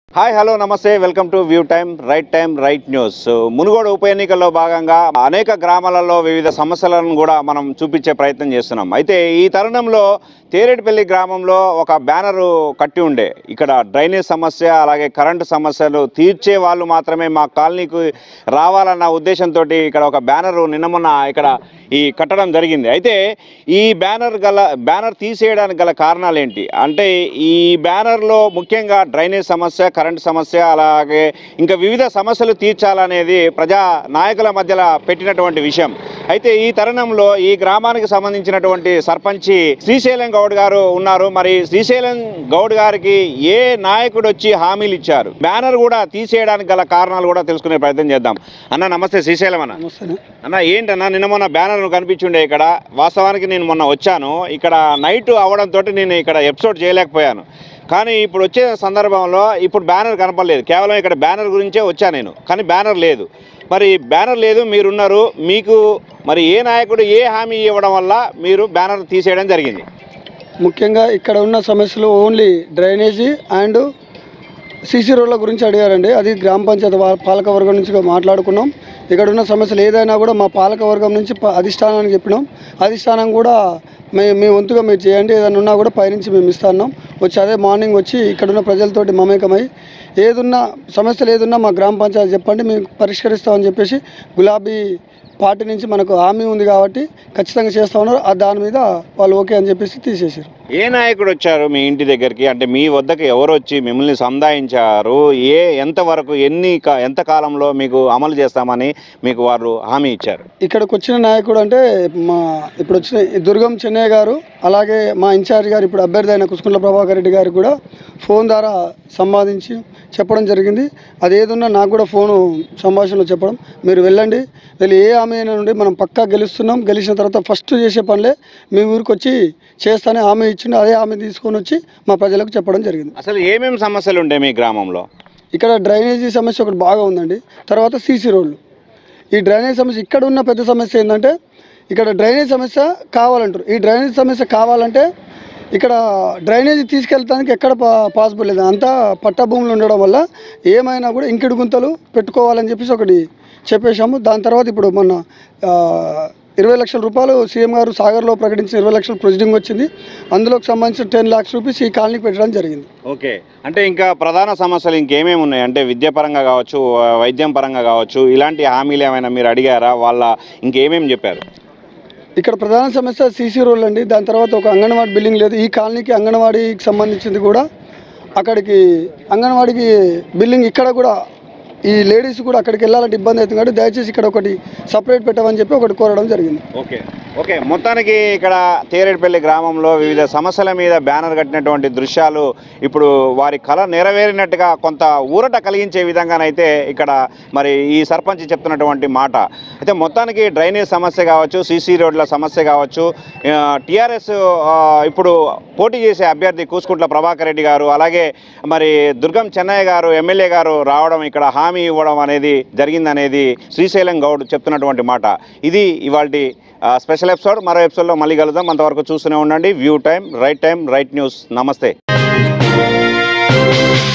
hi hello నమస్తే welcome to View Time Right Time Right News Munugode ఉప ఎన్నికల్లో భాగంగా అనేక గ్రామాలలో వివిధ సమస్యలను కూడా మనం చూపించే ప్రయత్నం చేస్తున్నాం అయితే ఈ తరుణంలో తేరేటిపల్లి గ్రామంలో ఒక బ్యానరు కట్టి ఉండే ఇక్కడ డ్రైనేజ్ సమస్య అలాగే కరెంటు సమస్యలు తీర్చే వాళ్ళు మాత్రమే మా కాలనీకి రావాలన్న ఉద్దేశంతో ఇక్కడ ఒక బ్యానరు నిన్న మొన్న ఇక్కడ ఈ కట్టడం జరిగింది అయితే ఈ బ్యానర్ గల బ్యానర్ తీసేయడానికి గల కారణాలు ఏంటి అంటే ఈ బ్యానర్లో ముఖ్యంగా డ్రైనేజ్ సమస్య కరెంట్ సమస్య అలాగే ఇంకా వివిధ సమస్యలు తీర్చాలనేది ప్రజా నాయకుల మధ్యలో పెట్టినటువంటి విషయం అయితే ఈ తరుణంలో ఈ గ్రామానికి సంబంధించినటువంటి సర్పంచి శ్రీశైలం గౌడ్ గారు ఉన్నారు మరి శ్రీశైలం గౌడ్ గారికి ఏ నాయకుడు వచ్చి హామీలు ఇచ్చారు బ్యానర్ కూడా తీసేయడానికి గల కారణాలు కూడా తెలుసుకునే ప్రయత్నం చేద్దాం అన్న నమస్తే శ్రీశైలం అన్న నమస్తే అన్న ఏంటన్నా నిన్న మొన్న బ్యానర్ కనిపించుండే ఇక్కడ వాస్తవానికి నేను మొన్న వచ్చాను ఇక్కడ నైట్ అవడంతో నేను ఇక్కడ ఎపిసోడ్ చేయలేకపోయాను కానీ ఇప్పుడు వచ్చే సందర్భంలో ఇప్పుడు బ్యానర్ కనపడలేదు కేవలం ఇక్కడ బ్యానర్ గురించే వచ్చా నేను కానీ బ్యానర్ లేదు మరి బ్యానర్ లేదు మీరున్నారు మీకు మరి ఏ నాయకుడు ఏ హామీ ఇవ్వడం వల్ల మీరు బ్యానర్ తీసేయడం జరిగింది ముఖ్యంగా ఇక్కడ ఉన్న సమస్యలు ఓన్లీ డ్రైనేజీ అండ్ సీసీ రోడ్ల గురించి అడిగారండి అది గ్రామ పంచాయతీ వా- పాలకవర్గం నుంచి మాట్లాడుకున్నాం ఇక్కడ ఉన్న సమస్యలు ఏదైనా కూడా మా పాలకవర్గం నుంచి ప- అధిష్టానానికి చెప్పినాం అధిష్టానం కూడా మే మీ వంతుగా మీరు చేయండి ఏదైనా ఉన్నా కూడా పైనుంచి మేము ఇస్తున్నాం వచ్చి అదే మార్నింగ్ వచ్చి ఇక్కడ ఉన్న ప్రజలతోటి మమేకమై ఏదున్నా సమస్యలు ఏదున్నా మా గ్రామ పంచాయతీ చెప్పండి మేము పరిష్కరిస్తామని చెప్పేసి గులాబీ పార్టీ నుంచి మనకు హామీ ఉంది కాబట్టి ఖచ్చితంగా చేస్తా ఉన్నారు ఆ దాని మీద వాళ్ళు ఓకే అని చెప్పేసి తీసేసారు ఏ నాయకుడు వచ్చారు మీ ఇంటి దగ్గరికి అంటే మీ వద్దకు ఎవరు వచ్చి మిమ్మల్ని సంధాయించారు ఏ ఎంతవరకు ఎన్ని కా- ఎంత కాలంలో మీకు అమలు చేస్తామని మీకు వారు హామీ ఇచ్చారు ఇక్కడికి వచ్చిన నాయకుడు అంటే మా ఇప్పుడు వచ్చిన ఈ దుర్గం చెన్నయ్య గారు అలాగే మా ఇన్ఛార్జ్ గారు ఇప్పుడు అభ్యర్థి అయిన కుసుకుంట్ల ప్రభాకర్ రెడ్డి గారు కూడా ఫోన్ ద్వారా సంపాదించి చెప్పడం జరిగింది అది ఏదున్నా నాకు కూడా ఫోను సంభాషణలో చెప్పడం మీరు వెళ్ళండి వెళ్ళి ఏ హామీ అయినా నుండి మనం పక్కా గెలుస్తున్నాం గెలిచిన తర్వాత ఫస్ట్ చేసే పనులే మీ ఊరికి వచ్చి చేస్తానే హామీ ఇచ్చిండు అదే హామీ తీసుకొని వచ్చి మా ప్రజలకు చెప్పడం జరిగింది అసలు ఏమేమి సమస్యలు ఉంటాయి మీ గ్రామంలో ఇక్కడ డ్రైనేజీ సమస్య ఒకటి బాగా ఉందండి తర్వాత సీసీ రోడ్లు ఈ డ్రైనేజ్ సమస్య ఇక్కడ ఉన్న పెద్ద సమస్య ఏంటంటే ఇక్కడ డ్రైనేజ్ సమస్య కావాలంటారు ఈ డ్రైనేజ్ సమస్య కావాలంటే ఇక్కడ డ్రైనేజీ తీసుకెళ్ళడానికి ఎక్కడ పా- పాసిబుల్ లేదు అంతా పట్టా భూములు ఉండడం వల్ల ఏమైనా కూడా ఇంకిడి గుంతలు పెట్టుకోవాలని చెప్పేసి ఒకటి చెప్పేశాము దాని తర్వాత ఇప్పుడు మొన్న ఆ, ఇరవై లక్షల రూపాయలు సీఎం గారు సాగర్లో ప్రకటించిన ఇరవై లక్షల ప్రొసీడింగ్ వచ్చింది అందులోకి సంబంధించిన టెన్ లాక్స్ రూపీస్ ఈ కాలనీకి పెట్టడం జరిగింది ఓకే అంటే ఇంకా ప్రధాన సమస్యలు ఇంకేమేమి ఉన్నాయి అంటే విద్యాపరంగా కావచ్చు వైద్యం పరంగా కావచ్చు ఇలాంటి హామీలు ఏమైనా మీరు అడిగారా వాళ్ళ ఇంకేమేమి చెప్పారు ఇక్కడ ప్రధాన సమస్య సీసీ రోడ్లు అండి దాని తర్వాత ఒక అంగన్వాడీ బిల్డింగ్ లేదు ఈ కాలనీకి అంగన్వాడీకి సంబంధించింది కూడా అక్కడికి అంగన్వాడీకి బిల్డింగ్ ఇక్కడ కూడా ఈ లేడీస్ కూడా అక్కడికి వెళ్ళాలంటే ఇబ్బంది అవుతుంది కాబట్టి దయచేసి ఇక్కడ ఒకటి సపరేట్ పెట్టమని చెప్పి ఒకటి కోరడం జరిగింది ఓకే ఓకే మొత్తానికి ఇక్కడ తేరేడుపల్లి గ్రామంలో వివిధ సమస్యల మీద బ్యానర్ కట్టినటువంటి దృశ్యాలు ఇప్పుడు వారి కళ నెరవేరినట్టుగా కొంత ఊరట కలిగించే విధంగానైతే ఇక్కడ మరి ఈ సర్పంచ్ చెప్తున్నటువంటి మాట అయితే మొత్తానికి డ్రైనేజ్ సమస్య కావచ్చు సీసీ రోడ్ల సమస్య కావచ్చు టీఆర్ఎస్ ఇప్పుడు పోటీ చేసే అభ్యర్థి కూసుకుంట్ల ప్రభాకర్ రెడ్డి గారు అలాగే మరి దుర్గం చెన్నయ్య గారు ఎమ్మెల్యే గారు రావడం ఇక్కడ హామీ ఇవ్వడం అనేది జరిగిందనేది శ్రీశైలం గౌడ్ చెప్తున్నటువంటి మాట ఇది ఇవాళ స్పెషల్ ఎపిసోడ్ మరో ఎపిసోడ్లో మళ్ళీ కలుద్దాం అంతవరకు చూస్తూనే ఉండండి View Time Right Time Right News నమస్తే